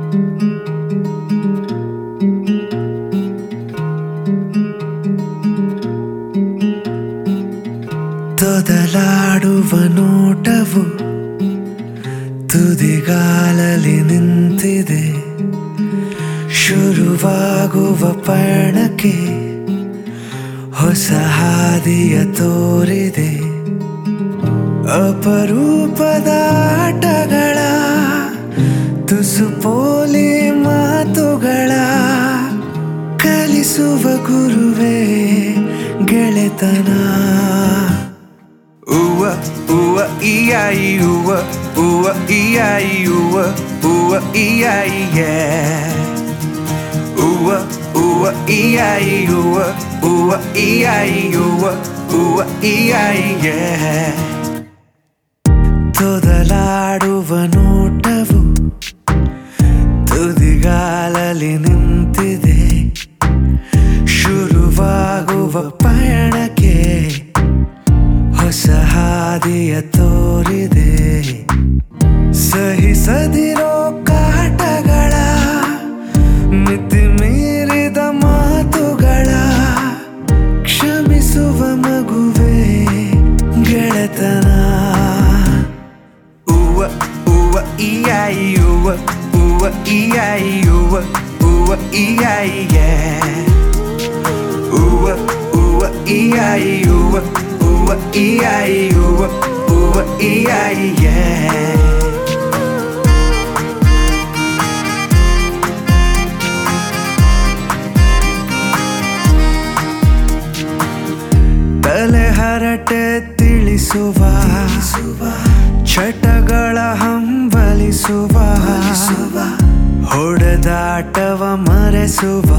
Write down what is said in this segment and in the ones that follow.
ತೊದಲಾಡುವ ನೋಟವು ತುದಿಗಾಲಲ್ಲಿ ನಿಂತಿದೆ ಶುರುವಾಗುವ ಪಯಣಕ್ಕೆ ಹೊಸ ಹಾದಿಯ ತೋರಿದೆ ಅಪರೂಪದ ಆಟಗಳ ತುಸು ಪೋಲಿ ಮಾತುಗಳ ಕಲಿಸುವ ಗುರುವೇ ಗೆಳೆತನ Ooh, ooh, E-I, ooh, ooh, E-I, ooh, ooh, E-I, yeah. Ooh, ooh, E-I, ooh, ooh, E-I, ooh, ooh, E-I, yeah. ತೊದಲಾಡುವ ನೋಟವು ತುದಿಗಾಲಲ್ಲಿ ನಿಂತಿದೆ ಶುರುವಾಗುವ ಪಯಣಕ್ಕೆ ಹೊಸ ಹಾದಿಯ ತೋರಿದೆ ಸಹಿಸದಿರೋ ಕಾಟಗಳ ಮಿತಿ ಮೀರಿದ ಮಾತುಗಳ ಕ್ಷಮಿಸುವ ಮಗುವೆ ಗೆಳೆತನ Ooh, ooh, E-I, ooh, ooh, E-I, ooh, ooh, E-I, yeah. Ooh, ooh, E-I, ooh, ooh, E-I, ooh, ooh, E-I, yeah. ತಲೆ ಹರಟೆ ತಿಳಿಸುವ ಚಟಗಳ ಹಂಬಲಿಸುವ ಹೊಡೆದಾಟವ ಮರೆಸುವ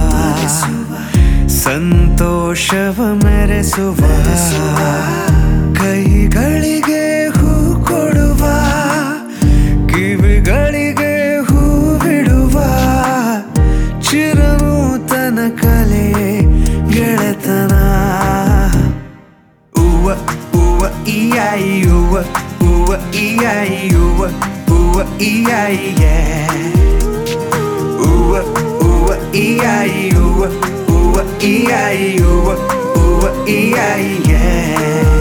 ಸಂತೋಷವ ಮೆರೆಸುವ ಕೈಗಳಿಗೆ ಹೂ ಕೊಡುವ ಕಿವಿಗಳಿಗೆ ಹೂ ಬಿಡುವ ಚಿರನೂತನ ಕಲೆ ಗೆಳೆತನ Ooh, ooh, E-I, ooh, ooh, E-I, ooh, ooh, E-I, yeah. Ooh, ooh, E-I, ooh, ooh, E-I, ooh, ooh, E-I, yeah.